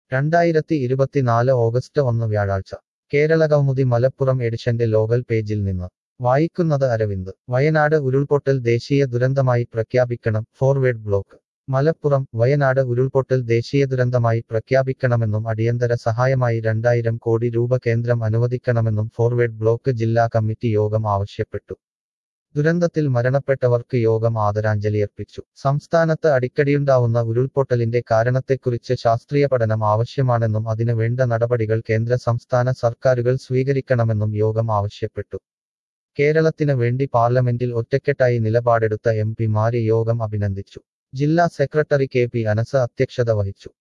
രണ്ടായിരത്തി ഇരുപത്തിനാല് ഓഗസ്റ്റ് ഒന്ന് വ്യാഴാഴ്ച കേരള കൗമുദി മലപ്പുറം എഡിഷന്റെ ലോകൽ പേജിൽ നിന്ന് വായിക്കുന്നത് അരവിന്ദ് വയനാട് ഉരുൾപൊട്ടൽ ദേശീയ ദുരന്തമായി പ്രഖ്യാപിക്കണം ഫോർവേഡ് ബ്ലോക്ക് മലപ്പുറം വയനാട് ഉരുൾപൊട്ടൽ ദേശീയ ദുരന്തമായി പ്രഖ്യാപിക്കണമെന്നും അടിയന്തര സഹായമായി രണ്ടായിരം കോടി രൂപ കേന്ദ്രം അനുവദിക്കണമെന്നും ഫോർവേഡ് ബ്ലോക്ക് ജില്ലാ കമ്മിറ്റി യോഗം ആവശ്യപ്പെട്ടു ദുരന്തത്തിൽ മരണപ്പെട്ടവർക്ക് യോഗം ആദരാഞ്ജലിയർപ്പിച്ചു സംസ്ഥാനത്ത് അടിക്കടിയുണ്ടാവുന്ന ഉരുൾപൊട്ടലിന്റെ കാരണത്തെക്കുറിച്ച് ശാസ്ത്രീയ പഠനം ആവശ്യമാണെന്നും അതിന് വേണ്ട നടപടികൾ കേന്ദ്ര സംസ്ഥാന സർക്കാരുകൾ സ്വീകരിക്കണമെന്നും യോഗം ആവശ്യപ്പെട്ടു കേരളത്തിന് വേണ്ടി പാർലമെന്റിൽ ഒറ്റക്കെട്ടായി നിലപാടെടുത്ത എം പിമാരെ യോഗം അഭിനന്ദിച്ചു ജില്ലാ സെക്രട്ടറി കെ പി അനസ അധ്യക്ഷത വഹിച്ചു